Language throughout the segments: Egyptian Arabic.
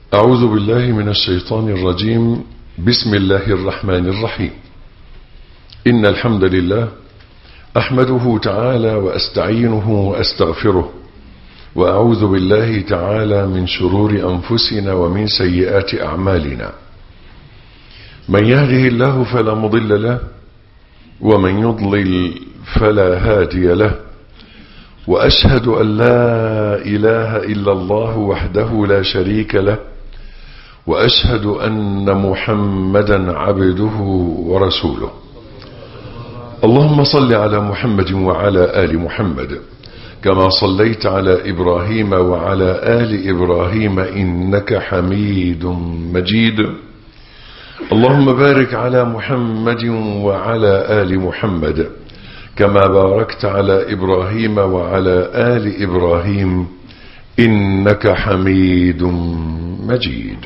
أعوذ بالله من الشيطان الرجيم بسم الله الرحمن الرحيم إن الحمد لله أحمده تعالى وأستعينه وأستغفره وأعوذ بالله تعالى من شرور أنفسنا ومن سيئات أعمالنا من يهده الله فلا مضل له ومن يضلل فلا هادي له وأشهد أن لا إله إلا الله وحده لا شريك له وأشهد أن محمدا عبده ورسوله اللهم صل على محمد وعلى آل محمد كما صليت على إبراهيم وعلى آل إبراهيم إنك حميد مجيد اللهم بارك على محمد وعلى آل محمد كما باركت على إبراهيم وعلى آل إبراهيم إنك حميد مجيد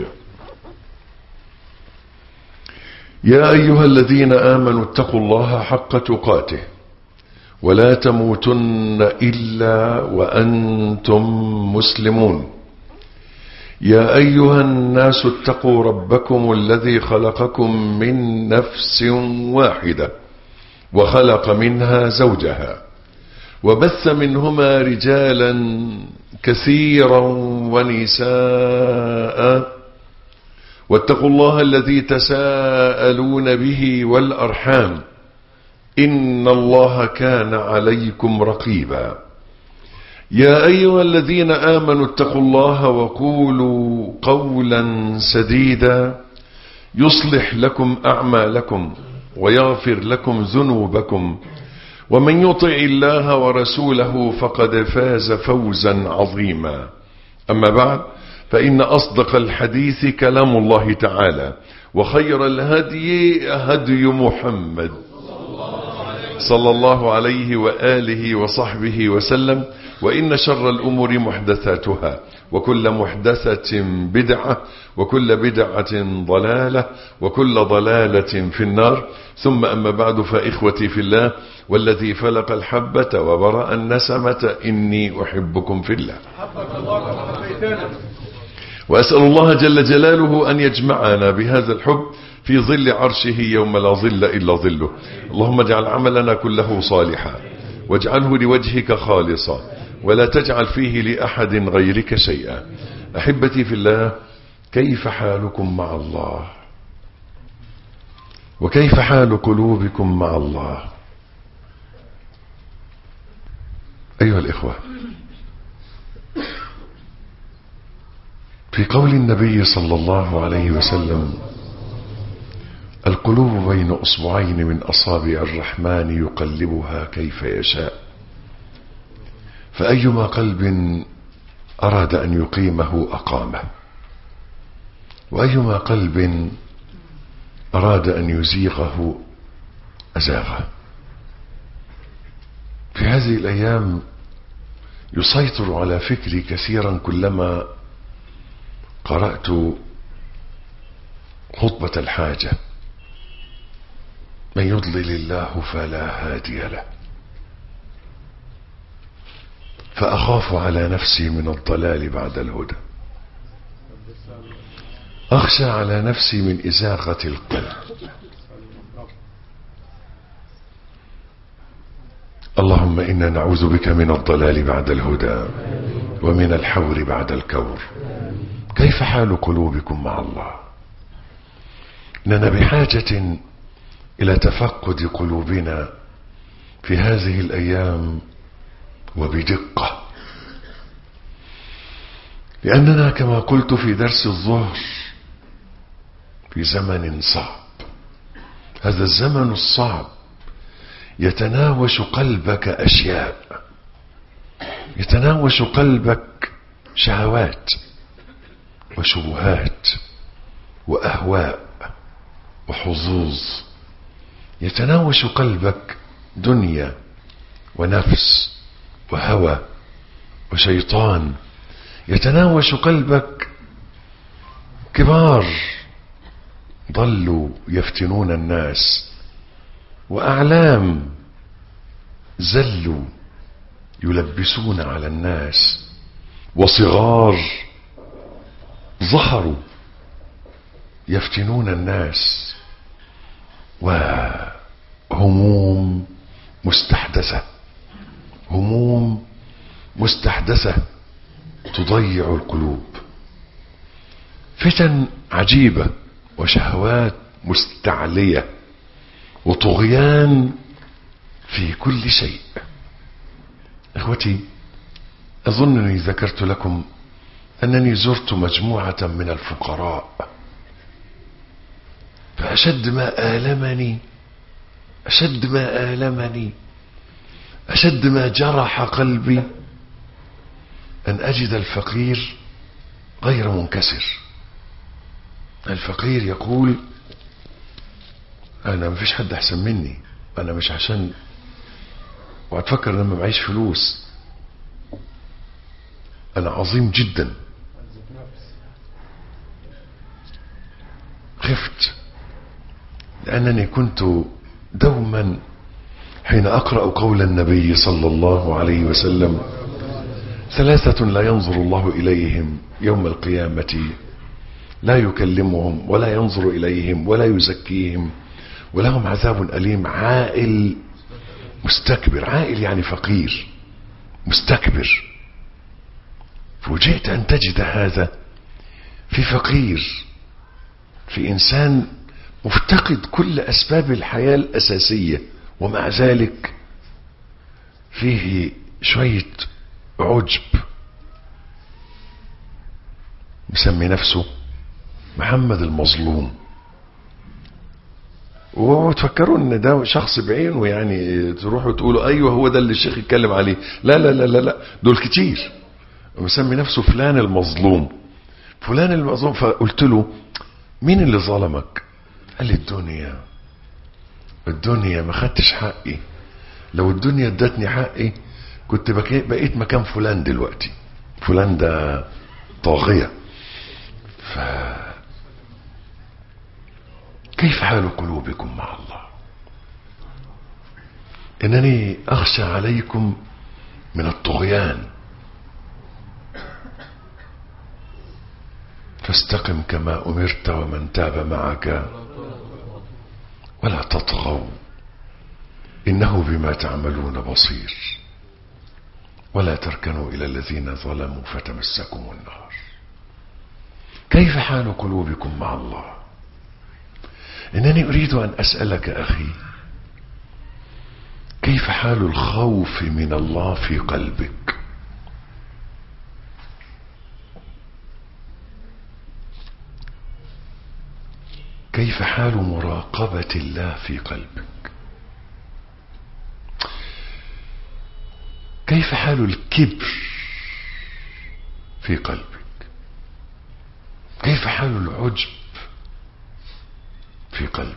يا أيها الذين آمنوا اتقوا الله حق تقاته ولا تموتن إلا وأنتم مسلمون يا أيها الناس اتقوا ربكم الذي خلقكم من نفس واحدة وخلق منها زوجها وبث منهما رجالا كثيرا ونساء واتقوا الله الذي تساءلون به والأرحام إن الله كان عليكم رقيبا يا أيها الذين آمنوا اتقوا الله وقولوا قولا سديدا يصلح لكم أعمالكم ويغفر لكم ذنوبكم ومن يطع الله ورسوله فقد فاز فوزا عظيما أما بعد فإن أصدق الحديث كلام الله تعالى وخير الهدي هدي محمد صلى الله عليه وآله وصحبه وسلم وإن شر الأمور محدثاتها وكل محدثة بدعة وكل بدعة ضلالة وكل ضلالة في النار ثم أما بعد فإخوتي في الله والذي فلق الحبة وبرأ النسمة إني أحبكم في الله وأسأل الله جل جلاله أن يجمعنا بهذا الحب في ظل عرشه يوم لا ظل إلا ظله اللهم اجعل عملنا كله صالحا واجعله لوجهك خالصا ولا تجعل فيه لأحد غيرك شيئا أحبتي في الله كيف حالكم مع الله وكيف حال قلوبكم مع الله أيها الإخوة في قول النبي صلى الله عليه وسلم القلوب بين أصبعين من أصابع الرحمن يقلبها كيف يشاء فأيما قلب أراد أن يقيمه أقامه وأيما قلب أراد أن يزيغه أزاغه في هذه الأيام يسيطر على فكري كثيرا كلما قرأت خطبة الحاجة من يضلل الله فلا هادي له فأخاف على نفسي من الضلال بعد الهدى أخشى على نفسي من إزاغة القلب اللهم إنا نعوذ بك من الضلال بعد الهدى ومن الحور بعد الكور كيف حال قلوبكم مع الله إننا بحاجة إلى تفقد قلوبنا في هذه الأيام وبدقة لأننا كما قلت في درس الظهر في زمن صعب هذا الزمن الصعب يتناوش قلبك أشياء يتناوش قلبك شهوات وشبهات وأهواء وحظوظ يتناوش قلبك دنيا ونفس وهوى وشيطان يتناوش قلبك كبار ضلوا يفتنون الناس وأعلام زلوا يلبسون على الناس وصغار ظهروا يفتنون الناس وهموم مستحدثة هموم مستحدثة تضيع القلوب فتن عجيبة وشهوات مستعلية وطغيان في كل شيء اخوتي اظنني ذكرت لكم انني زرت مجموعة من الفقراء فاشد ما المني اشد ما المني اشد ما جرح قلبي ان اجد الفقير غير منكسر الفقير يقول انا مفيش حد احسن مني انا مش عشان وهتفكر لما معيش فلوس انا عظيم جدا خفت لانني كنت دوما حين اقرا قول النبي صلى الله عليه وسلم ثلاثه لا ينظر الله اليهم يوم القيامه لا يكلمهم ولا ينظر اليهم ولا يزكيهم ولهم عذاب اليم عائل مستكبر عائل يعني فقير مستكبر فوجئت ان تجد هذا في فقير في انسان مفتقد كل اسباب الحياه الاساسيه ومع ذلك فيه شويه عجب مسمي نفسه محمد المظلوم وتفكروا ان ده شخص بعينه يعني تروحوا تقولوا ايوه هو ده اللي الشيخ يتكلم عليه لا لا لا لا لا دول كتير مسمي نفسه فلان المظلوم فلان المظلوم فقلت له مين اللي ظلمك قال لي الدنيا الدنيا ما خدتش حقي لو الدنيا ادتني حقي كنت بقيت مكان فلان دلوقتي فلان ده طاغية ف كيف حال قلوبكم مع الله انني اخشى عليكم من الطغيان فاستقم كما امرت ومن تاب معك ولا تطغوا انه بما تعملون بصير ولا تركنوا الى الذين ظلموا فتمسكم النار كيف حال قلوبكم مع الله انني اريد ان اسالك اخي كيف حال الخوف من الله في قلبك كيف حال مراقبه الله في قلبك كيف حال الكبر في قلبك كيف حال العجب في قلبك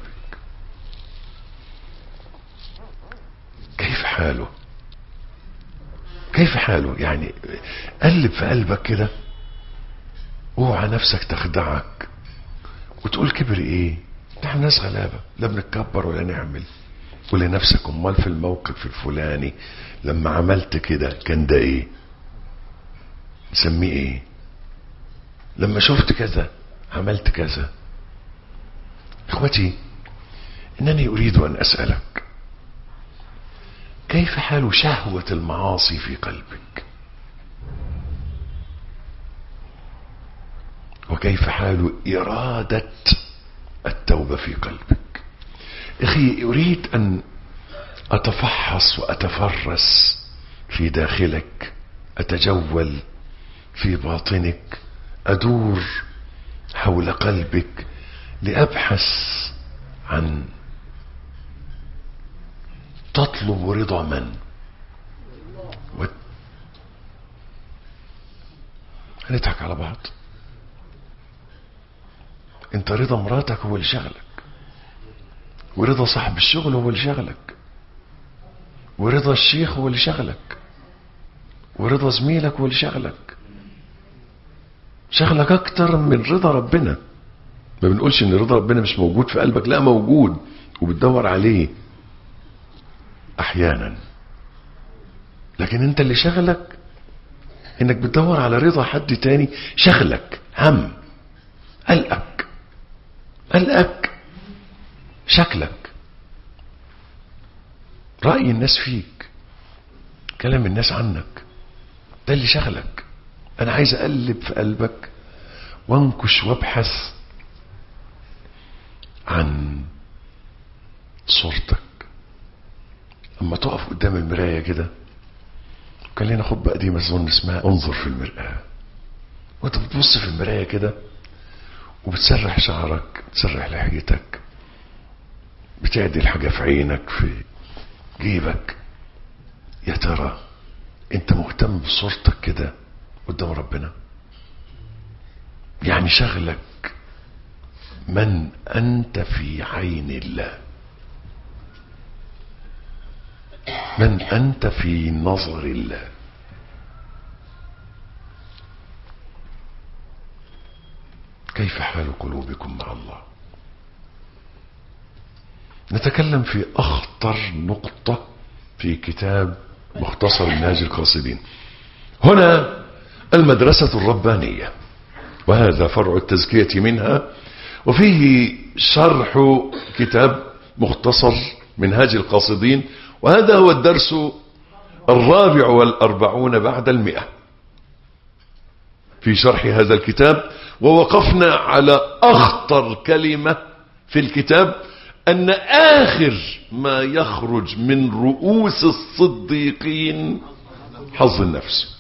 كيف حاله كيف حاله يعني قلب في قلبك كده اوعى نفسك تخدعك وتقول كبر ايه نحن ناس غلابة لا بنتكبر ولا نعمل ولنفسك امال في الموقف الفلاني لما عملت كده كان ده ايه نسميه ايه لما شفت كذا عملت كذا اخوتي انني اريد ان اسالك كيف حال شهوه المعاصي في قلبك وكيف حال اراده التوبه في قلبك اخي اريد ان اتفحص واتفرس في داخلك اتجول في باطنك ادور حول قلبك لابحث عن تطلب رضا من و... هنضحك على بعض انت رضا مراتك هو اللي شغلك ورضا صاحب الشغل هو اللي شغلك ورضا الشيخ هو اللي شغلك ورضا زميلك هو اللي شغلك شغلك اكتر من رضا ربنا ما بنقولش ان رضا ربنا مش موجود في قلبك لا موجود وبتدور عليه احيانا لكن انت اللي شغلك انك بتدور على رضا حد تاني شغلك هم قلقك قلقك شكلك رأي الناس فيك كلام الناس عنك ده اللي شغلك انا عايز اقلب في قلبك وانكش وابحث عن صورتك اما تقف قدام المرايه كده كان لنا خطبه قديمه اظن اسمها انظر في المراه وانت بتبص في المرايه كده وبتسرح شعرك بتسرح لحيتك بتعدل حاجه في عينك في جيبك يا ترى انت مهتم بصورتك كده قدام ربنا يعني شغلك من انت في عين الله من انت في نظر الله كيف حال قلوبكم مع الله نتكلم في اخطر نقطه في كتاب مختصر منهاج القاصدين هنا المدرسه الربانيه وهذا فرع التزكيه منها وفيه شرح كتاب مختصر منهاج القاصدين وهذا هو الدرس الرابع والأربعون بعد المئة في شرح هذا الكتاب ووقفنا على أخطر كلمة في الكتاب أن آخر ما يخرج من رؤوس الصديقين حظ النفس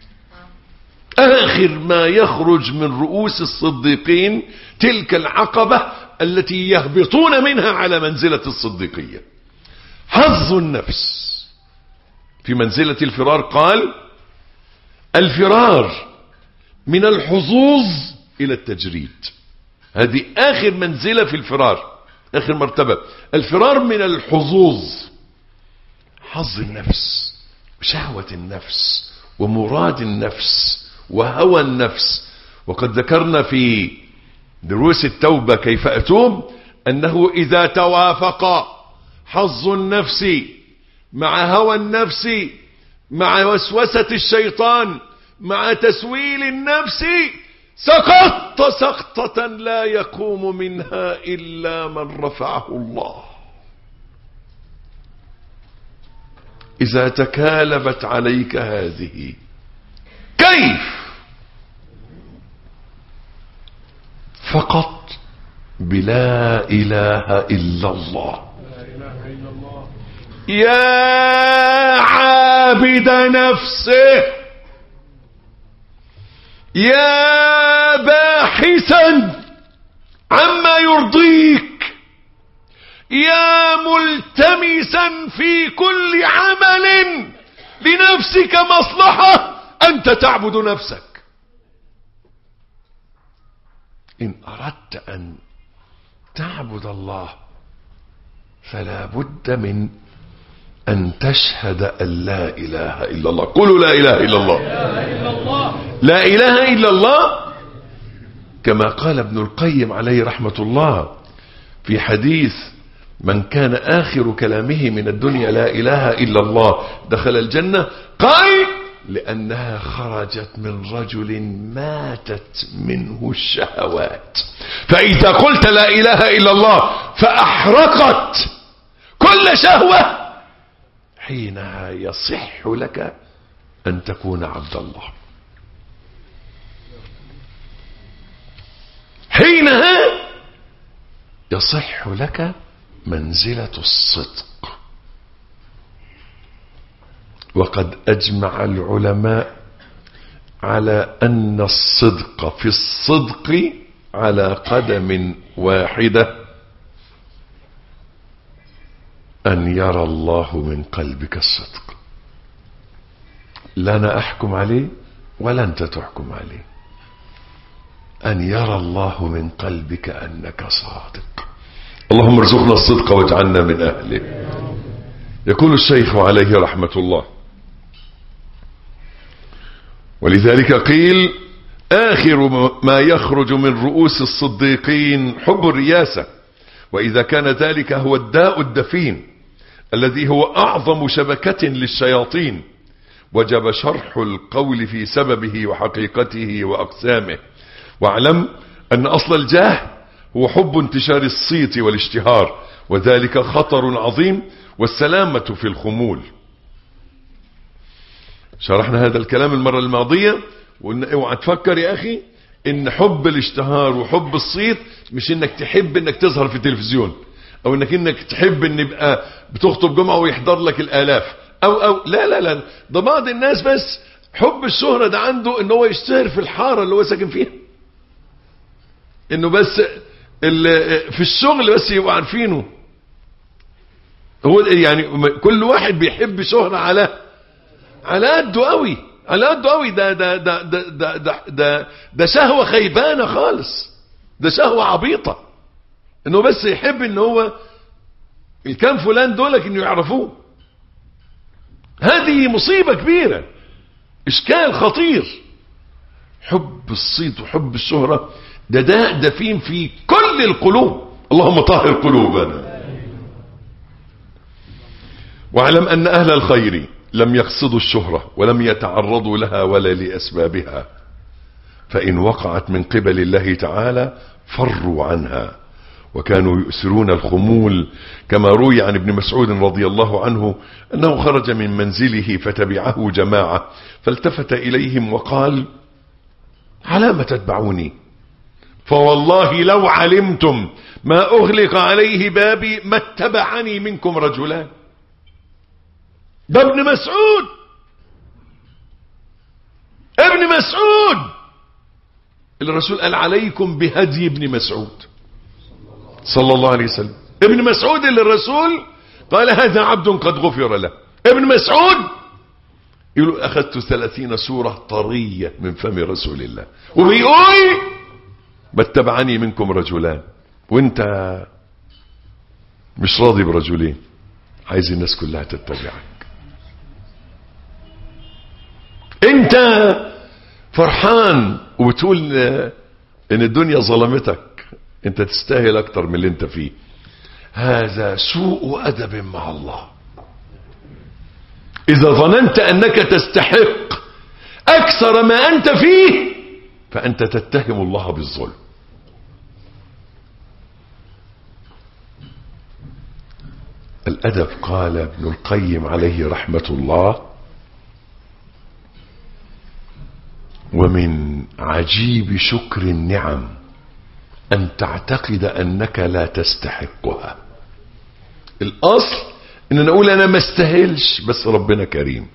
آخر ما يخرج من رؤوس الصديقين تلك العقبة التي يهبطون منها على منزلة الصديقية حظ النفس في منزلة الفرار قال الفرار من الحظوظ إلى التجريد هذه آخر منزلة في الفرار آخر مرتبة الفرار من الحظوظ حظ النفس شهوة النفس ومراد النفس وهوى النفس وقد ذكرنا في دروس التوبة كيف أتوب أنه إذا توافق حظ النفس مع هوى النفس مع وسوسة الشيطان مع تسويل النفس سقطت سقطة لا يقوم منها إلا من رفعه الله إذا تكالبت عليك هذه كيف فقط بلا إله إلا الله يا عابد نفسه يا باحثا عما يرضيك يا ملتمسا في كل عمل لنفسك مصلحة أنت تعبد نفسك إن أردت أن تعبد الله فلا بد من أن تشهد أن لا إله إلا الله قولوا لا إله إلا الله لا إله إلا الله كما قال ابن القيم عليه رحمة الله في حديث من كان آخر كلامه من الدنيا لا إله إلا الله دخل الجنة قال لأنها خرجت من رجل ماتت منه الشهوات فإذا قلت لا إله إلا الله فأحرقت كل شهوة حينها يصح لك أن تكون عبد الله حينها يصح لك منزلة الصدق وقد أجمع العلماء على أن الصدق في الصدق على قدم واحدة أن يرى الله من قلبك الصدق لا أنا أحكم عليه ولا أنت تحكم عليه أن يرى الله من قلبك أنك صادق اللهم ارزقنا الصدق واجعلنا من أهله يقول الشيخ عليه رحمة الله ولذلك قيل آخر ما يخرج من رؤوس الصديقين حب الرياسة وإذا كان ذلك هو الداء الدفين الذي هو أعظم شبكة للشياطين وجب شرح القول في سببه وحقيقته وأقسامه واعلم أن أصل الجاه هو حب انتشار الصيت والاشتهار وذلك خطر عظيم والسلامة في الخمول شرحنا هذا الكلام المرة الماضية وقلنا اوعى تفكر يا أخي ان حب الاشتهار وحب الصيت مش انك تحب انك تظهر في التلفزيون او انك انك تحب ان يبقى بتخطب جمعة ويحضر لك الالاف او او لا لا لا ده بعض الناس بس حب الشهرة ده عنده ان هو يشتهر في الحارة اللي هو ساكن فيها انه بس في الشغل بس يبقوا عارفينه هو يعني كل واحد بيحب شهرة على على قده قوي على قده قوي ده ده ده ده ده ده, ده, ده شهوة خيبانة خالص ده شهوة عبيطة انه بس يحب ان هو الكام فلان دولك انه يعرفوه هذه مصيبة كبيرة اشكال خطير حب الصيت وحب الشهرة ده داء دفين في كل القلوب اللهم طهر قلوبنا واعلم ان اهل الخير لم يقصدوا الشهرة ولم يتعرضوا لها ولا لاسبابها فان وقعت من قبل الله تعالى فروا عنها وكانوا يؤثرون الخمول كما روي عن ابن مسعود رضي الله عنه انه خرج من منزله فتبعه جماعة فالتفت اليهم وقال على ما تتبعوني فوالله لو علمتم ما اغلق عليه بابي ما اتبعني منكم رجلان ده ابن مسعود ابن مسعود الرسول قال عليكم بهدي ابن مسعود صلى الله عليه وسلم ابن مسعود اللي الرسول قال هذا عبد قد غفر له ابن مسعود يقول اخذت ثلاثين سورة طرية من فم رسول الله وبيقول باتبعني منكم رجلان وانت مش راضي برجلين عايز الناس كلها تتبعك انت فرحان وبتقول ان الدنيا ظلمتك انت تستاهل اكتر من اللي انت فيه هذا سوء ادب مع الله اذا ظننت انك تستحق اكثر ما انت فيه فانت تتهم الله بالظلم الادب قال ابن القيم عليه رحمة الله ومن عجيب شكر النعم أن تعتقد أنك لا تستحقها الأصل أن نقول أنا ما استاهلش بس ربنا كريم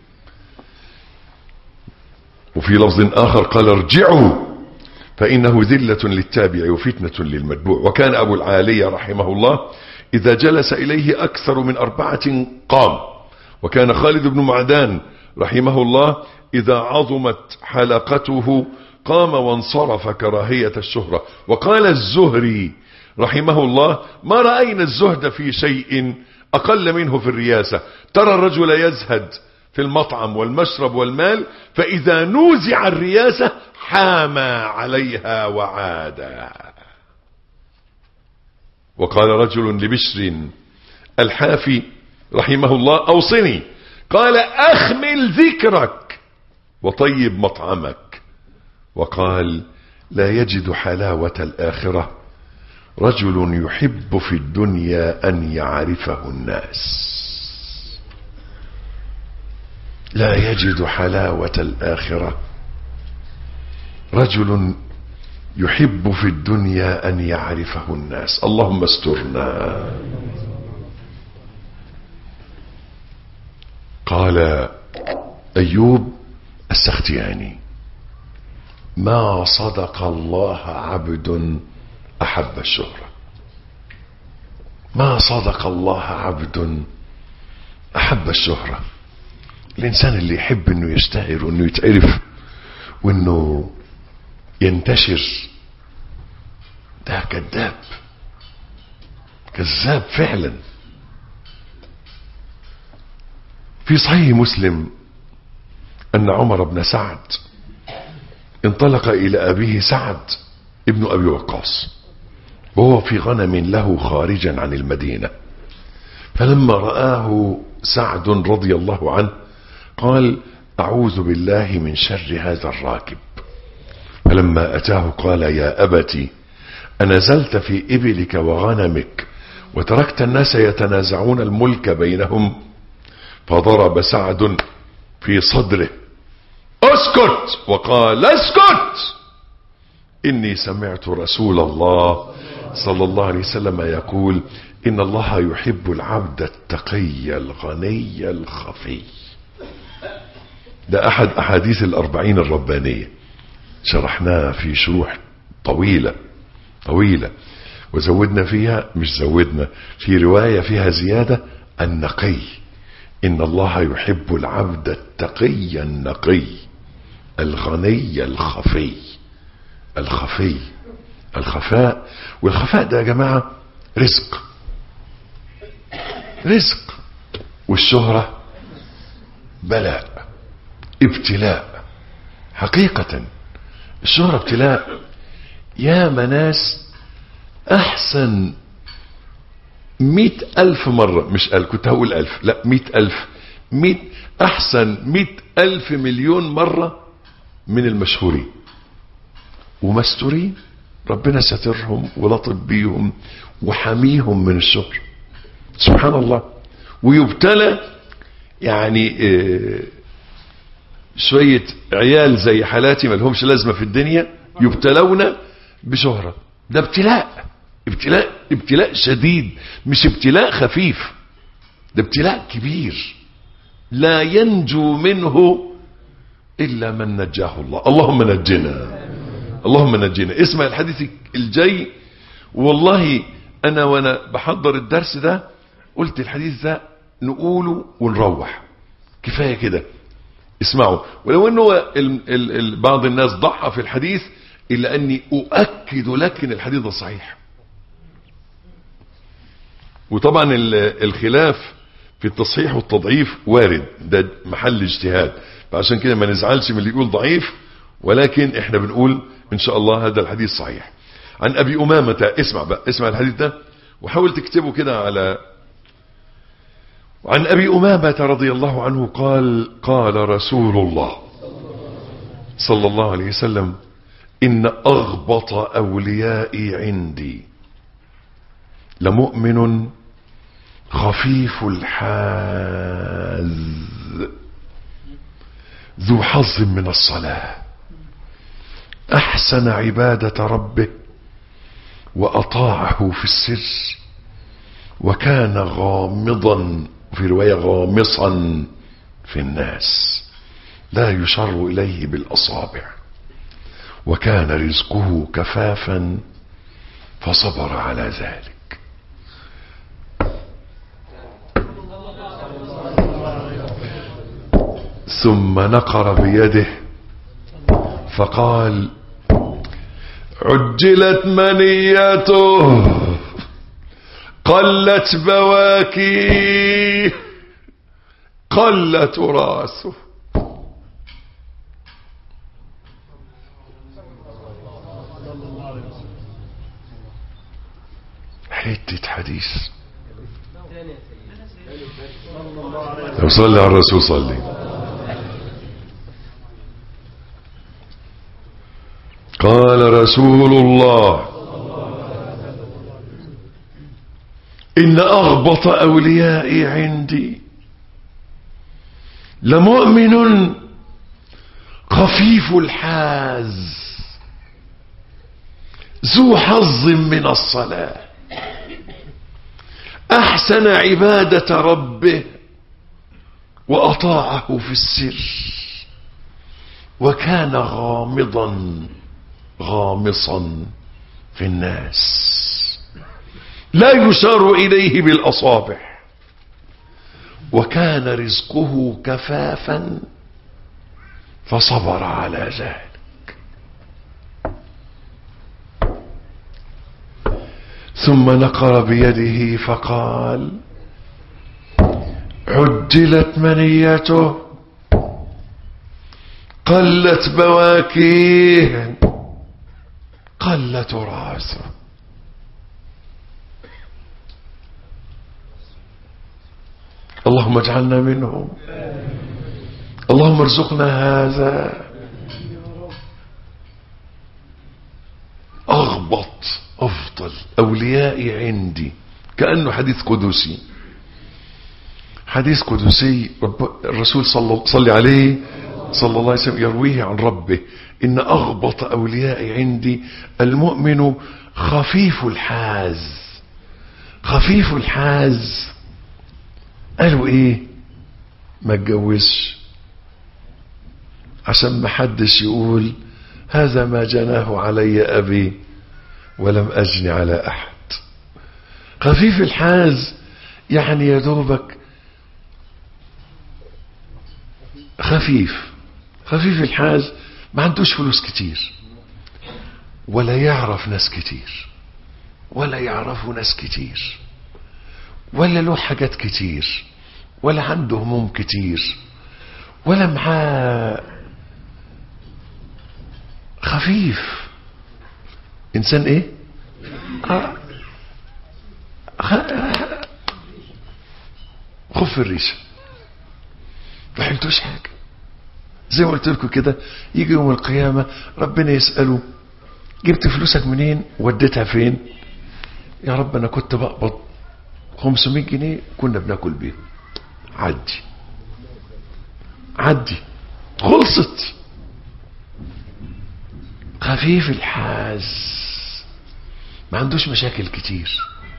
وفي لفظ آخر قال ارجعوا فإنه ذلة للتابع وفتنة للمتبوع وكان أبو العالية رحمه الله إذا جلس إليه أكثر من أربعة قام وكان خالد بن معدان رحمه الله إذا عظمت حلقته قام وانصرف كراهية الشهرة وقال الزهري رحمه الله ما رأينا الزهد في شيء أقل منه في الرياسة ترى الرجل يزهد في المطعم والمشرب والمال فإذا نوزع الرياسة حامى عليها وعادا وقال رجل لبشر الحافي رحمه الله أوصني قال أخمل ذكرك وطيب مطعمك وقال لا يجد حلاوة الآخرة رجل يحب في الدنيا أن يعرفه الناس لا يجد حلاوة الآخرة رجل يحب في الدنيا أن يعرفه الناس اللهم استرنا قال أيوب السختياني ما صدق الله عبد أحب الشهرة ما صدق الله عبد أحب الشهرة الإنسان اللي يحب أنه يشتهر وأنه يتعرف وأنه ينتشر ده كذاب كذاب فعلا في صحيح مسلم أن عمر بن سعد انطلق إلى أبيه سعد ابن أبي وقاص وهو في غنم له خارجا عن المدينة فلما رآه سعد رضي الله عنه قال أعوذ بالله من شر هذا الراكب فلما أتاه قال يا أبتي أنزلت في إبلك وغنمك وتركت الناس يتنازعون الملك بينهم فضرب سعد في صدره اسكت وقال اسكت إني سمعت رسول الله صلى الله عليه وسلم يقول إن الله يحب العبد التقي الغني الخفي ده أحد أحاديث الأربعين الربانية شرحناها في شروح طويلة طويلة وزودنا فيها مش زودنا في رواية فيها زيادة النقي إن الله يحب العبد التقي النقي الغني الخفي الخفي الخفاء والخفاء ده يا جماعة رزق رزق والشهرة بلاء ابتلاء حقيقة الشهرة ابتلاء يا مناس احسن مئة الف مرة مش قال كنت هقول الف لا مئة الف مئة احسن مئة الف مليون مرة من المشهورين ومستورين ربنا سترهم ولطف بيهم وحميهم من الشهر سبحان الله ويبتلى يعني اه شوية عيال زي حالاتي ما لهمش لازمة في الدنيا يبتلون بشهرة ده ابتلاء ابتلاء ابتلاء شديد مش ابتلاء خفيف ده ابتلاء كبير لا ينجو منه إلا من نجاه الله اللهم نجنا اللهم نجنا اسمع الحديث الجاي والله أنا وأنا بحضر الدرس ده قلت الحديث ده نقوله ونروح كفاية كده اسمعوا ولو انه ال ال ال بعض الناس ضحى في الحديث الا اني اؤكد لك ان الحديث ده صحيح وطبعا الخلاف في التصحيح والتضعيف وارد ده محل اجتهاد فعشان كده ما نزعلش من اللي يقول ضعيف ولكن احنا بنقول ان شاء الله هذا الحديث صحيح عن ابي امامة اسمع بقى اسمع الحديث ده وحاول تكتبه كده على وعن أبي أمامة رضي الله عنه قال قال رسول الله صلى الله عليه وسلم إن أغبط أوليائي عندي لمؤمن خفيف الحاز ذو حظ من الصلاة أحسن عبادة ربه وأطاعه في السر وكان غامضا في رواية غامصا في الناس لا يشر إليه بالأصابع وكان رزقه كفافا فصبر على ذلك ثم نقر بيده فقال عجلت منيته قلت بواكيه قلت راسه حتة حديث لو صلي على الرسول صلي قال رسول الله إن أغبط أوليائي عندي لمؤمن خفيف الحاز ذو حظ من الصلاة أحسن عبادة ربه وأطاعه في السر وكان غامضا غامصا في الناس لا يشار إليه بالأصابع وكان رزقه كفافا فصبر على ذلك ثم نقر بيده فقال عجلت منيته قلت بواكيه قلت راسه اللهم اجعلنا منهم اللهم ارزقنا هذا اغبط اوف أوليائي عندي كأنه حديث قدسي حديث قدسي رب الرسول صلى, صلى عليه صلى الله عليه وسلم يرويه عن ربه إن أغبط أوليائي عندي المؤمن خفيف الحاز خفيف الحاز قالوا ايه ما اتجوزش عشان ما حدش يقول هذا ما جناه علي أبي ولم أجن على أحد خفيف الحاز يعني يا دوبك خفيف خفيف الحاز ما عندوش فلوس كتير ولا يعرف ناس كتير ولا يعرفوا ناس كتير ولا له حاجات كتير ولا عنده هموم كتير ولا معاه خفيف انسان ايه آه. خف الريشه ما حلتوش حاجه زي ما قلت لكم كده يجي يوم القيامه ربنا يساله جبت فلوسك منين وديتها فين يا رب انا كنت بقبض 500 جنيه كنا بناكل بيه عدي عدي خلصت خفيف الحاز ما عندوش مشاكل كتير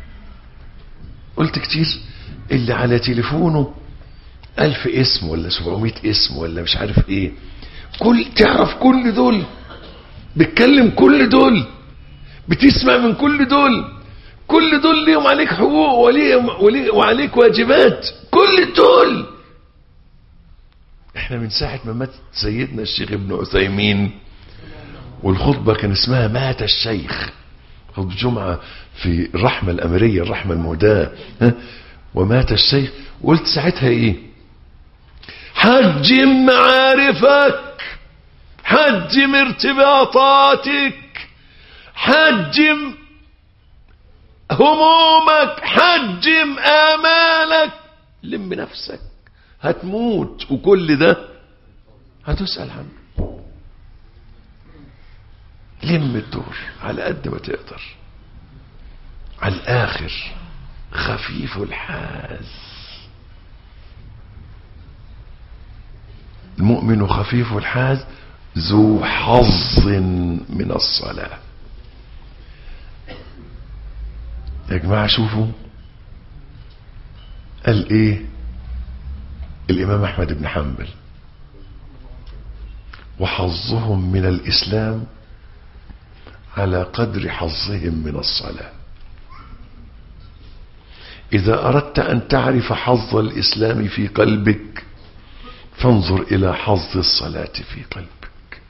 قلت كتير اللي على تليفونه ألف اسم ولا سبعمائة اسم ولا مش عارف ايه كل تعرف كل دول بتكلم كل دول بتسمع من كل دول كل دول ليهم عليك حقوق وليهم ولي وعليك واجبات كل دول احنا من ساعة ما مات سيدنا الشيخ ابن عثيمين والخطبة كان اسمها مات الشيخ خطبة جمعة في الرحمة الأمرية الرحمة المهداة ومات الشيخ قلت ساعتها ايه حجم معارفك حجم ارتباطاتك حجم همومك حجم آمالك لم نفسك هتموت وكل ده هتسأل عنه لم الدور على قد ما تقدر على الآخر خفيف الحاز المؤمن خفيف الحاز ذو حظ من الصلاة يا جماعة شوفوا قال ايه الامام احمد بن حنبل وحظهم من الاسلام على قدر حظهم من الصلاة اذا اردت ان تعرف حظ الاسلام في قلبك فانظر الى حظ الصلاة في قلبك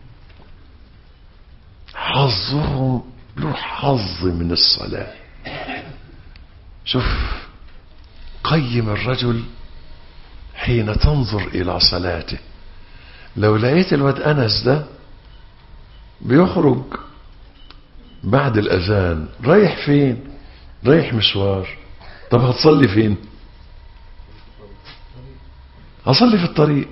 حظهم له حظ من الصلاة شوف قيم الرجل حين تنظر الى صلاته لو لقيت الواد انس ده بيخرج بعد الاذان رايح فين رايح مشوار طب هتصلي فين هصلي في الطريق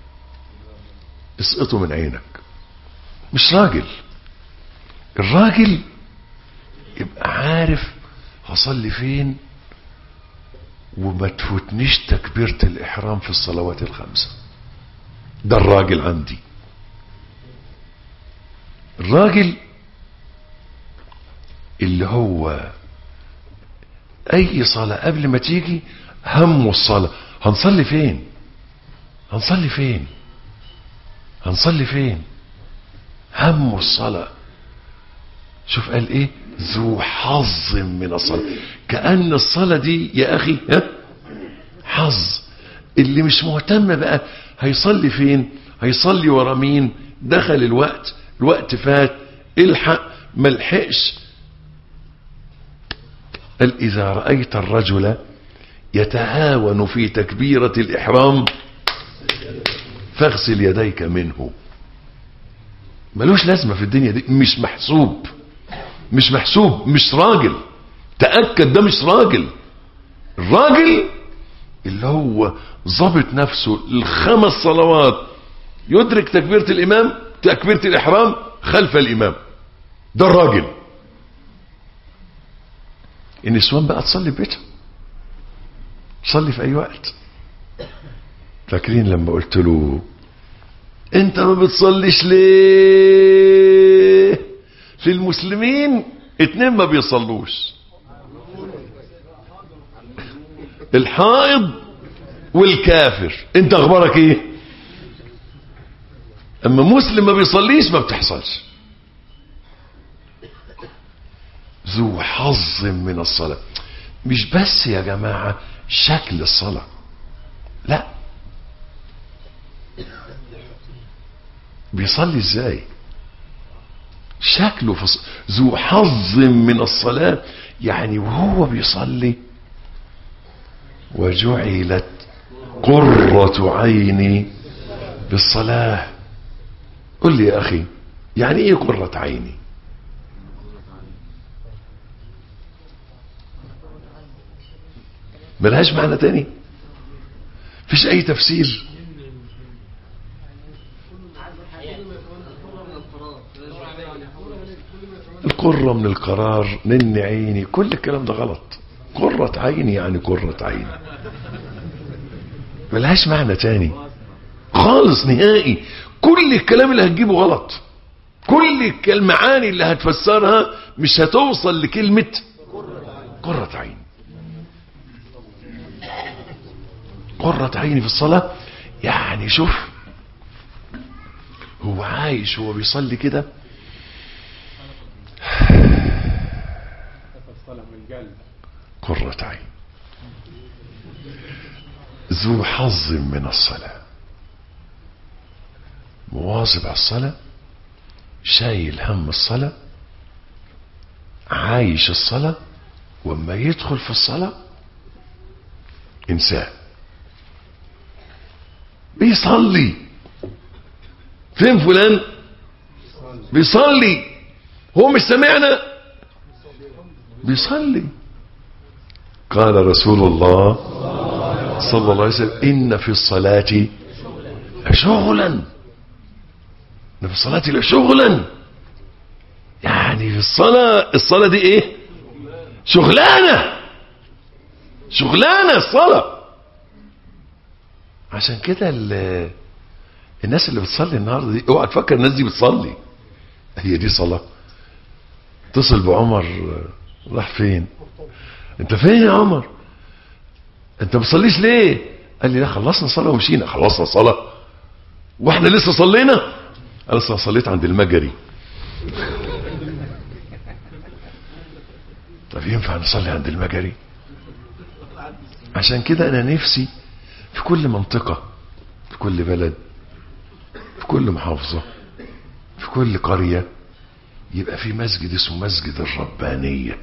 اسقطه من عينك مش راجل الراجل يبقى عارف هصلي فين وما تفوتنيش تكبيرة الإحرام في الصلوات الخمسة ده الراجل عندي الراجل اللي هو أي صلاة قبل ما تيجي همه الصلاة هنصلي فين هنصلي فين هنصلي فين همه الصلاة شوف قال ايه ذو حظ من الصلاة كأن الصلاة دي يا أخي ها حظ اللي مش مهتم بقى هيصلي فين هيصلي ورا مين دخل الوقت الوقت فات الحق ملحقش قال إذا رأيت الرجل يتهاون في تكبيرة الإحرام فاغسل يديك منه ملوش لازمة في الدنيا دي مش محسوب مش محسوب مش راجل تأكد ده مش راجل الراجل اللي هو ضابط نفسه الخمس صلوات يدرك تكبيرة الإمام تكبيرة الإحرام خلف الإمام ده الراجل النسوان بقى تصلي في بيتها تصلي في اي وقت فاكرين لما قلت له انت ما بتصليش ليه في المسلمين اتنين ما بيصلوش الحائض والكافر انت اخبارك ايه اما مسلم ما بيصليش ما بتحصلش ذو حظ من الصلاة مش بس يا جماعة شكل الصلاة لا بيصلي ازاي شكله فص... ذو حظ من الصلاة يعني وهو بيصلي وجعلت قرة عيني بالصلاة قل لي يا أخي يعني إيه قرة عيني ملهاش معنى تاني فيش أي تفسير القرة من القرار نن عيني كل الكلام ده غلط قرة عيني يعني قرة عيني ملهاش معنى تاني خالص نهائي كل الكلام اللي هتجيبه غلط كل المعاني اللي هتفسرها مش هتوصل لكلمة قرة عين قرة عيني في الصلاة يعني شوف هو عايش هو بيصلي كده قرة عين ذو حظ من الصلاة مواظب على الصلاة شايل هم الصلاة عايش الصلاة وما يدخل في الصلاة انساه بيصلي فين فلان بيصلي هو مش سمعنا بيصلي قال رسول الله صلى الله عليه وسلم إن في الصلاة لشغلا إن في الصلاة لشغلا يعني في الصلاة الصلاة دي ايه شغلانة شغلانة الصلاة عشان كده الناس اللي بتصلي النهارده دي اوعى تفكر الناس دي بتصلي هي دي صلاة اتصل بعمر راح فين انت فين يا عمر انت ما بتصليش ليه قال لي لا خلصنا صلاة ومشينا خلصنا صلاة واحنا لسه صلينا قال لسه صليت عند المجري طب ينفع نصلي عند المجري عشان كده انا نفسي في كل منطقة في كل بلد في كل محافظة في كل قرية يبقى في مسجد اسمه مسجد الربانية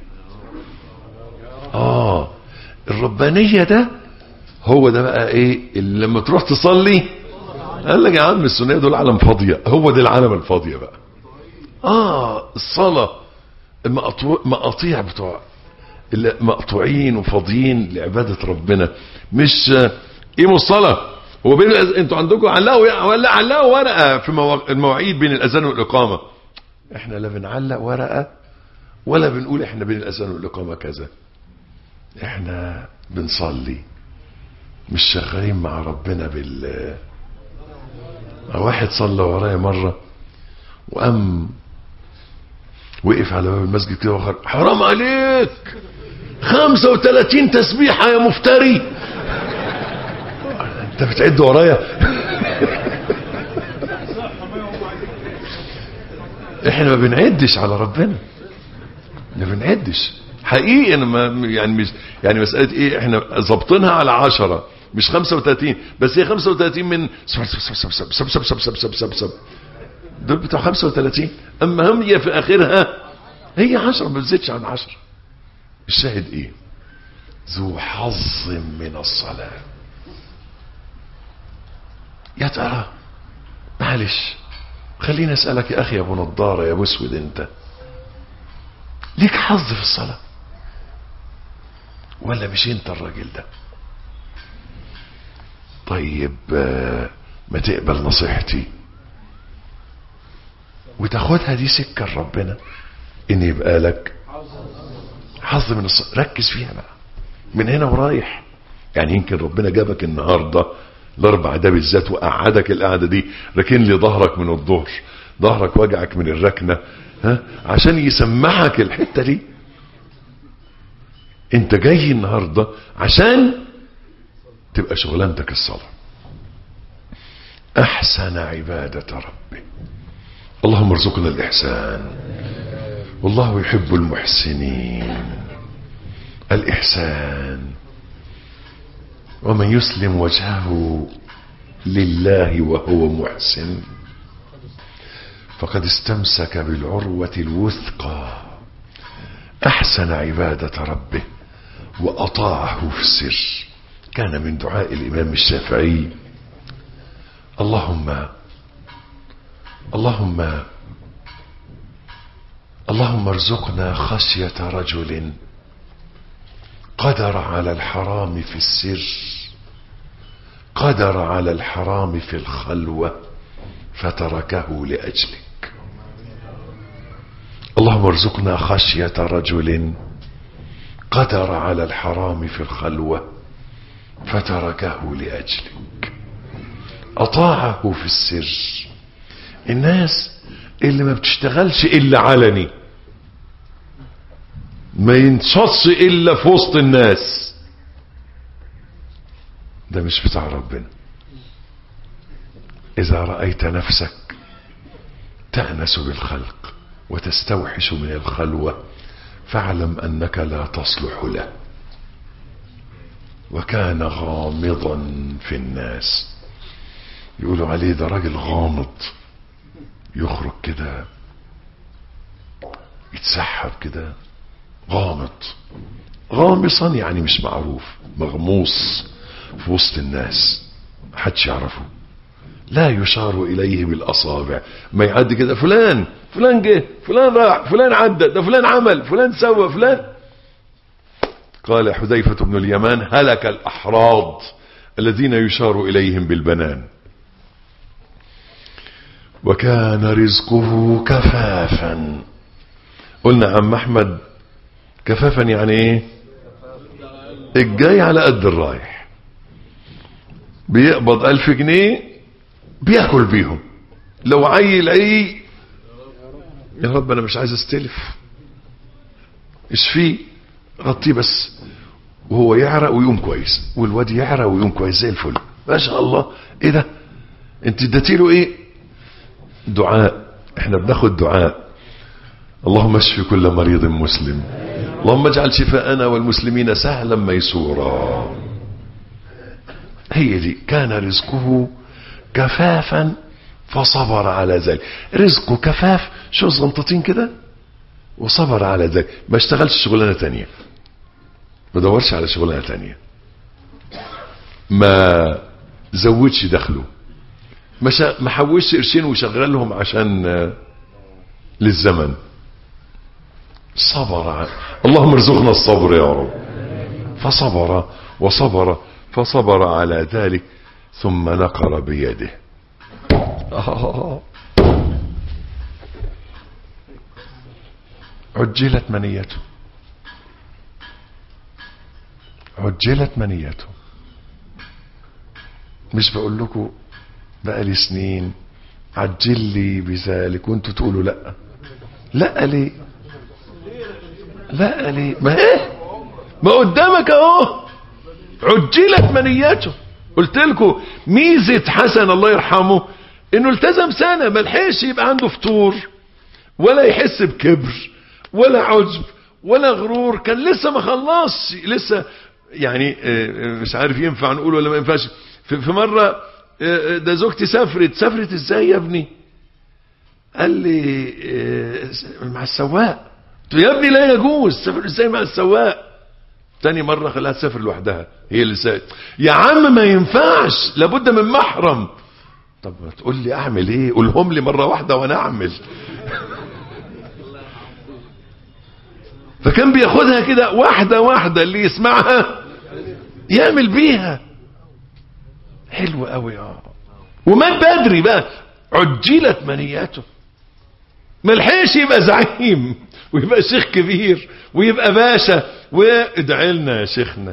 اه الربانية ده هو ده بقى ايه اللي لما تروح تصلي قال لك يا عم السنية دول عالم فاضية هو ده العالم الفاضية بقى اه الصلاة مقاطيع بتوع مقطوعين وفاضيين لعبادة ربنا مش ايه الصلاة هو بين الأز... انتوا عندكم علقوا ولا علقوا ورقة في مو... المواعيد بين الأذان والإقامة احنا لا بنعلق ورقة ولا بنقول احنا بين الأذان والإقامة كذا احنا بنصلي مش شغالين مع ربنا بال واحد صلى ورايا مرة وقام وقف على باب المسجد كده وخر حرام عليك 35 تسبيحة يا مفتري انت بتعد ورايا احنا ما بنعدش على ربنا ما بنعدش حقيقي انا ما يعني مش يعني مساله ايه احنا ظابطينها على 10 مش 35 بس هي 35 من سب سب سب سب سب سب سب سب سب سب دول بتوع 35 اما هم هي في اخرها هي 10 ما بتزيدش عن 10 الشاهد ايه ذو حظ من الصلاه يا ترى معلش خليني اسالك يا اخي يا ابو نضاره يا ابو اسود انت ليك حظ في الصلاه ولا مش انت الراجل ده طيب ما تقبل نصيحتي وتاخدها دي سكه لربنا ان يبقى لك حظ من الص... ركز فيها بقى من هنا ورايح يعني يمكن ربنا جابك النهارده الاربع ده بالذات وقعدك القعده دي ركن لي ظهرك من الظهر ظهرك وجعك من الركنه ها عشان يسمعك الحته دي انت جاي النهارده عشان تبقى شغلانتك الصلاه احسن عباده ربي اللهم ارزقنا الاحسان والله يحب المحسنين الإحسان ومن يسلم وجهه لله وهو محسن فقد استمسك بالعروة الوثقى أحسن عبادة ربه وأطاعه في السر كان من دعاء الإمام الشافعي اللهم اللهم اللهم ارزقنا خشية رجل قدر على الحرام في السر قدر على الحرام في الخلوة فتركه لأجلك اللهم ارزقنا خشية رجل قدر على الحرام في الخلوة فتركه لأجلك أطاعه في السر الناس اللي ما بتشتغلش إلا علني ما ينشطش الا في وسط الناس ده مش بتاع ربنا اذا رأيت نفسك تأنس بالخلق وتستوحش من الخلوة فاعلم انك لا تصلح له وكان غامضا في الناس يقولوا عليه ده راجل غامض يخرج كده يتسحب كده غامض غامصا يعني مش معروف مغموس في وسط الناس محدش يعرفه لا يشار اليه بالاصابع ما يعدي كده فلان فلان جه فلان راح فلان عدى ده فلان عمل فلان سوى فلان قال حذيفة بن اليمان هلك الأحراض الذين يشار إليهم بالبنان وكان رزقه كفافا قلنا عم أحمد كفافا يعني ايه الجاي على قد الرايح بيقبض ألف جنيه بياكل بيهم لو عيل عي يا رب انا مش عايز استلف اشفيه غطيه بس وهو يعرق ويقوم كويس والواد يعرق ويقوم كويس زي الفل ما شاء الله ايه ده انت اديتيله ايه دعاء احنا بناخد دعاء اللهم اشف كل مريض مسلم اللهم اجعل شفاءنا والمسلمين سهلا ميسورا هي دي كان رزقه كفافا فصبر على ذلك رزقه كفاف شو صغنطتين كده وصبر على ذلك ما اشتغلش شغلانه تانية ما دورش على شغلانه تانية ما زودش دخله ما شا... ما حوش قرشين وشغلهم عشان للزمن صبر على... اللهم ارزقنا الصبر يا رب فصبر وصبر فصبر على ذلك ثم نقر بيده آه. عجلت منيته عجلت منيته مش بقول لكم بقالي سنين عجل لي بذلك وانتوا تقولوا لا لا ليه لا ليه ما ايه ما قدامك اهو عجلت منيته قلت لكم ميزه حسن الله يرحمه انه التزم سنه ما لحقش يبقى عنده فطور ولا يحس بكبر ولا عجب ولا غرور كان لسه ما خلصش لسه يعني مش عارف ينفع نقول ولا ما ينفعش في مره ده زوجتي سافرت سافرت ازاي يا ابني قال لي مع السواق قلت يا ابني لا يجوز سافر ازاي مع السواق تاني مرة خلاها تسافر لوحدها هي اللي سافرت يا عم ما ينفعش لابد من محرم طب ما تقول لي اعمل ايه قولهم لي مرة واحدة وانا اعمل فكان بياخدها كده واحدة واحدة اللي يسمعها يعمل بيها حلو قوي اه ومات بدري بقى عجلت منياته ما لحقش يبقى زعيم ويبقى شيخ كبير ويبقى باشا وادعي لنا يا شيخنا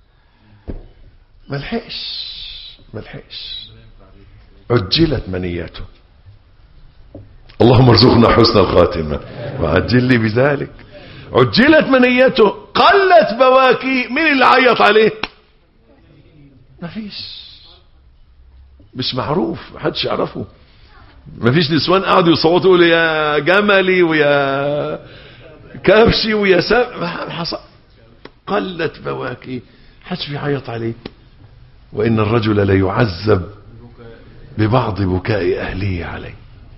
ملحقش ملحقش عجلت منيته اللهم ارزقنا حسن الخاتمة وعجل لي بذلك عجلت منيته قلت بواكي مين اللي عيط عليه مفيش مش معروف محدش يعرفه مفيش نسوان قعدوا يصوتوا يقولوا يا جملي ويا كبشي ويا سام حصل قلت بواكي محدش بيعيط عليه وإن الرجل ليعذب ببعض بكاء أهله عليه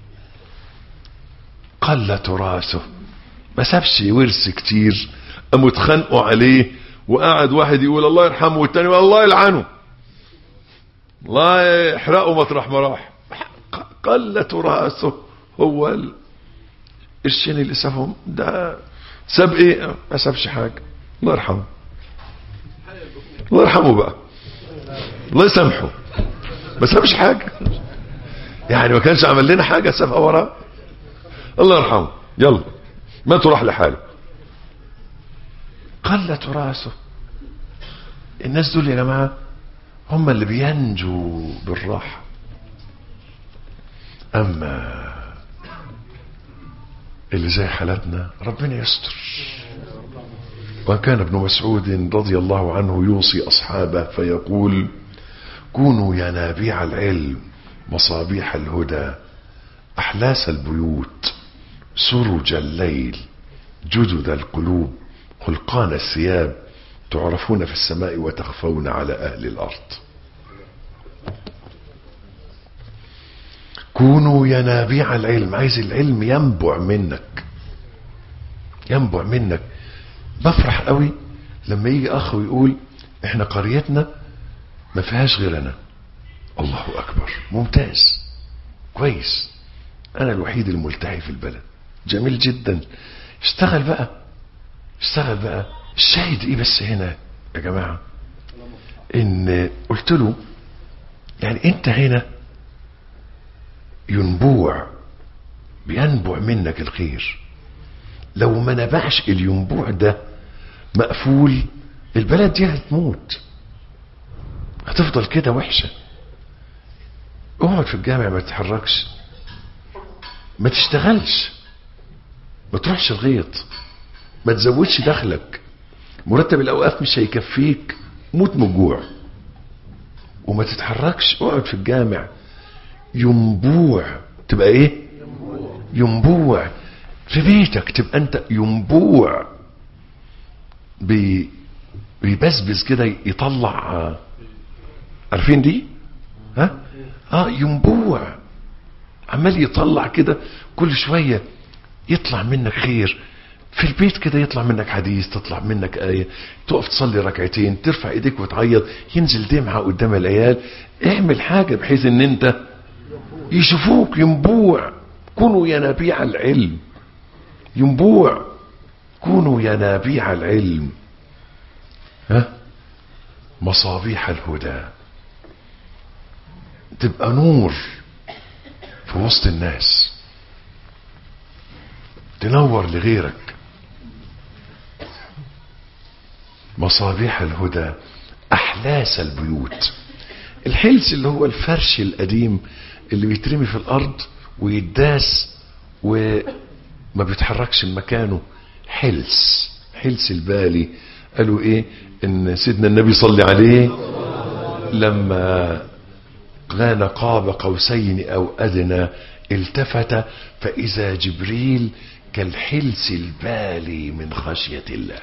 قل تراثه ما سابش ورث كتير قاموا اتخانقوا عليه وقعد واحد يقول الله يرحمه والتاني يقول الله يلعنه الله يحرقه مطرح ما راح قل تراثه هو القرشين اللي سابهم ده ساب ايه ما سابش حاجه الله يرحمه الله يرحمه بقى الله يسامحه ما سابش حاجه يعني ما كانش عمل لنا حاجه سابها وراه الله يرحمه يلا ما تروح لحاله قل تراثه الناس دول يا جماعه هم اللي بينجوا بالراحه اما اللي زي حالتنا ربنا يستر وكان ابن مسعود رضي الله عنه يوصي أصحابه فيقول كونوا ينابيع العلم مصابيح الهدى أحلاس البيوت سرج الليل جدد القلوب خلقان الثياب تعرفون في السماء وتخفون على أهل الأرض كونوا ينابيع العلم عايز العلم ينبع منك ينبع منك بفرح قوي لما يجي اخ ويقول احنا قريتنا ما فيهاش غير انا الله اكبر ممتاز كويس انا الوحيد الملتحي في البلد جميل جدا اشتغل بقى اشتغل بقى الشاهد ايه بس هنا يا جماعة ان قلت له يعني انت هنا ينبوع بينبع منك الخير لو ما نبعش الينبوع ده مقفول البلد دي هتموت هتفضل كده وحشة اقعد في الجامع ما تتحركش ما تشتغلش ما تروحش الغيط ما تزودش دخلك مرتب الاوقاف مش هيكفيك موت من الجوع وما تتحركش اقعد في الجامع ينبوع تبقى ايه ينبوع في بيتك تبقى انت ينبوع بي بيبسبس كده يطلع عارفين دي ها اه ينبوع عمال يطلع كده كل شوية يطلع منك خير في البيت كده يطلع منك حديث تطلع منك آية تقف تصلي ركعتين ترفع ايديك وتعيط ينزل دمعة قدام العيال اعمل حاجة بحيث ان انت يشوفوك ينبوع كونوا ينابيع العلم ينبوع كونوا ينابيع العلم ها مصابيح الهدى تبقى نور في وسط الناس تنور لغيرك مصابيح الهدى احلاس البيوت الحلس اللي هو الفرش القديم اللي بيترمي في الارض ويداس وما بيتحركش من مكانه حلس حلس البالي قالوا ايه ان سيدنا النبي صلى عليه لما كان قاب قوسين او ادنى التفت فاذا جبريل كالحلس البالي من خشية الله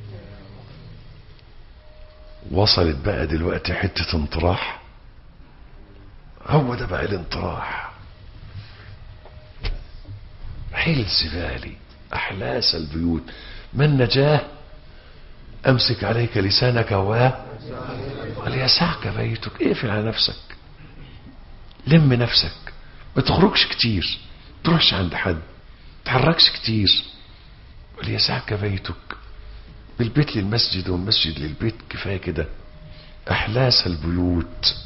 وصلت بقى دلوقتي حتة انطراح هو ده بقى الانطراح حلس بالي احلاس البيوت ما النجاه امسك عليك لسانك و وليسعك بيتك اقفل على نفسك لم نفسك ما تخرجش كتير تروحش عند حد تحركش كتير وليسعك بيتك بالبيت للمسجد والمسجد للبيت كفايه كده احلاس البيوت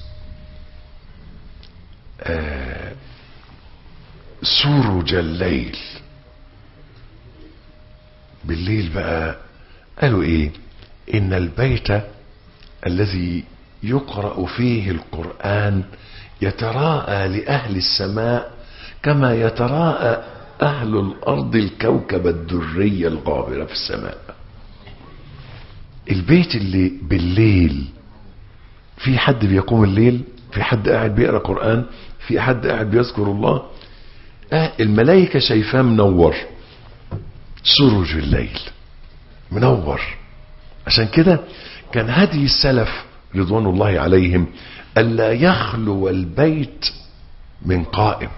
آه سرج الليل بالليل بقى قالوا ايه ان البيت الذي يقرأ فيه القرآن يتراءى لأهل السماء كما يتراءى أهل الأرض الكوكب الدري الغابر في السماء البيت اللي بالليل في حد بيقوم الليل في حد قاعد بيقرأ قرآن في حد قاعد بيذكر الله آه الملائكة شايفاه منور سرج الليل منور عشان كده كان هدي السلف رضوان الله عليهم ألا يخلو البيت من قائم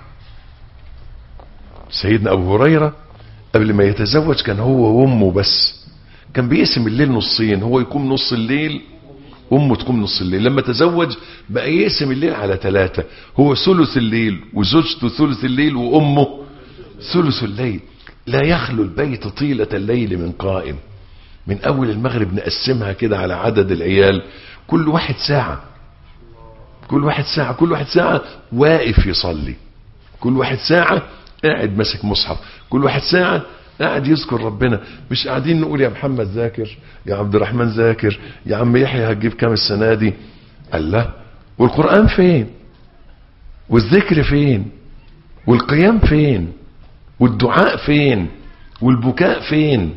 سيدنا أبو هريرة قبل ما يتزوج كان هو وأمه بس كان بيقسم الليل نصين هو يقوم نص الليل أمه تقوم نص الليل لما تزوج بقى يقسم الليل على ثلاثة هو ثلث الليل وزوجته ثلث الليل وأمه ثلث الليل لا يخلو البيت طيلة الليل من قائم من أول المغرب نقسمها كده على عدد العيال كل واحد ساعة كل واحد ساعة كل واحد ساعة واقف يصلي كل واحد ساعة قاعد ماسك مصحف كل واحد ساعة قاعد يذكر ربنا مش قاعدين نقول يا محمد ذاكر يا عبد الرحمن ذاكر يا عم يحيى هتجيب كام السنة دي قال لا والقرآن فين والذكر فين والقيام فين والدعاء فين والبكاء فين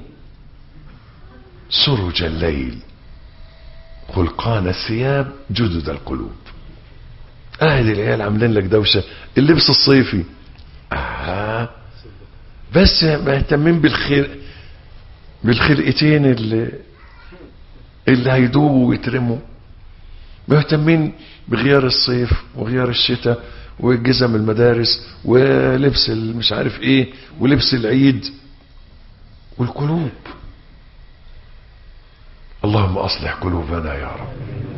سرج الليل خلقان الثياب جدد القلوب قاعد العيال عاملين لك دوشه اللبس الصيفي آه بس مهتمين بالخير بالخلقتين اللي اللي هيدوبوا ويترموا مهتمين بغيار الصيف وغيار الشتاء وجزم المدارس ولبس مش عارف ايه ولبس العيد والقلوب اللهم اصلح قلوبنا يا رب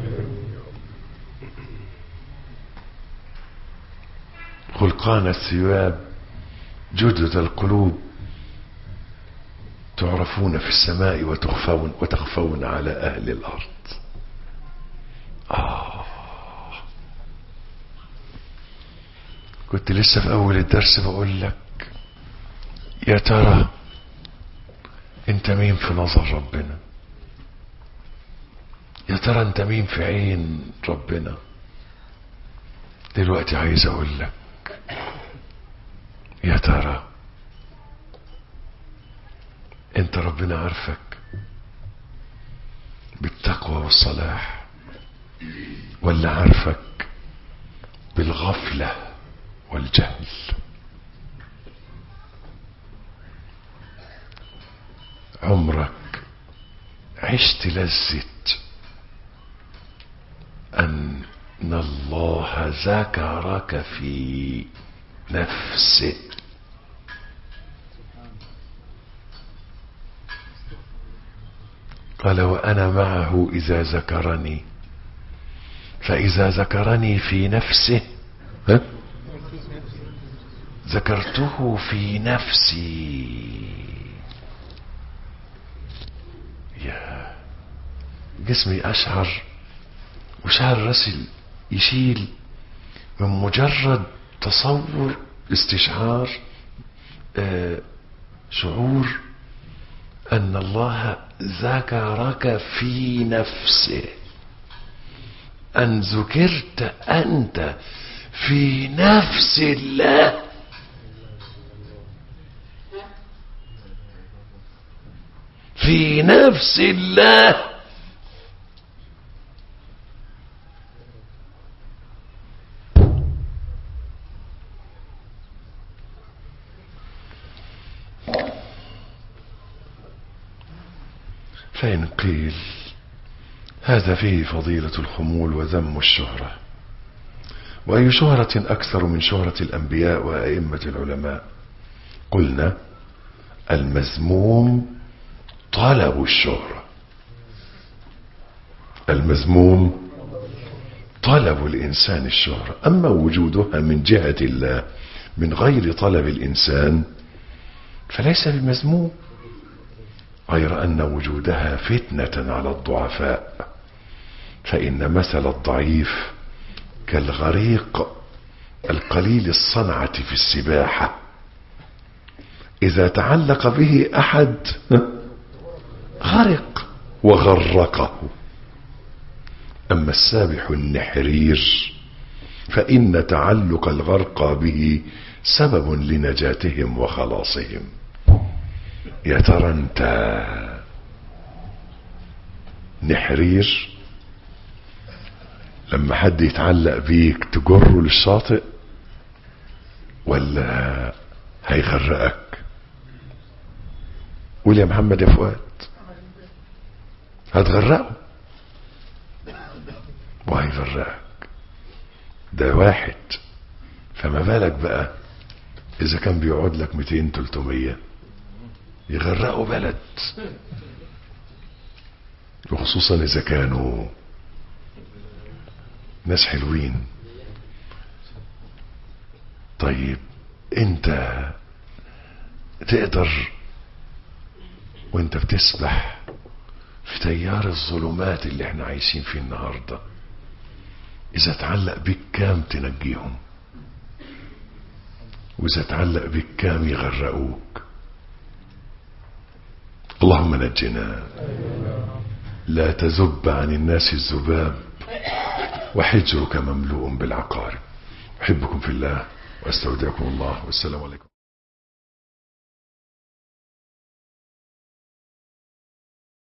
خلقان الثياب جدد القلوب تعرفون في السماء وتخفون وتخفون على اهل الارض آه. كنت لسه في اول الدرس بقول لك يا ترى انت مين في نظر ربنا يا ترى انت مين في عين ربنا دلوقتي عايز اقول لك يا ترى انت ربنا عارفك بالتقوى والصلاح ولا عارفك بالغفلة والجهل عمرك عشت لذة أن الله ذكرك في نفسه قال وأنا معه إذا ذكرني فإذا ذكرني في نفسه ها؟ ذكرته في نفسي يا جسمي أشعر وشعر راسي يشيل من مجرد تصور استشعار آه شعور أن الله ذكرك في نفسه أن ذكرت أنت في نفس الله في نفس الله فإن قيل هذا فيه فضيلة الخمول وذم الشهرة وأي شهرة أكثر من شهرة الأنبياء وأئمة العلماء قلنا المذموم طلب الشهرة المذموم طلب الإنسان الشهرة أما وجودها من جهة الله من غير طلب الإنسان فليس بمذموم غير أن وجودها فتنة على الضعفاء فإن مثل الضعيف كالغريق القليل الصنعة في السباحة إذا تعلق به أحد غرق وغرقه أما السابح النحرير فإن تعلق الغرقى به سبب لنجاتهم وخلاصهم يا ترى انت نحرير لما حد يتعلق بيك تجره للشاطئ ولا هيغرقك قول يا محمد يا فؤاد هتغرقه وهيغرقك ده واحد فما بالك بقى اذا كان بيقعد لك 200 300 يغرقوا بلد وخصوصا اذا كانوا ناس حلوين طيب انت تقدر وانت بتسبح في تيار الظلمات اللي احنا عايشين فيه النهارده اذا تعلق بك كام تنجيهم واذا تعلق بك كام يغرقوك اللهم نجنا لا تذب عن الناس الذباب وحجرك مملوء بالعقارب احبكم في الله واستودعكم الله والسلام عليكم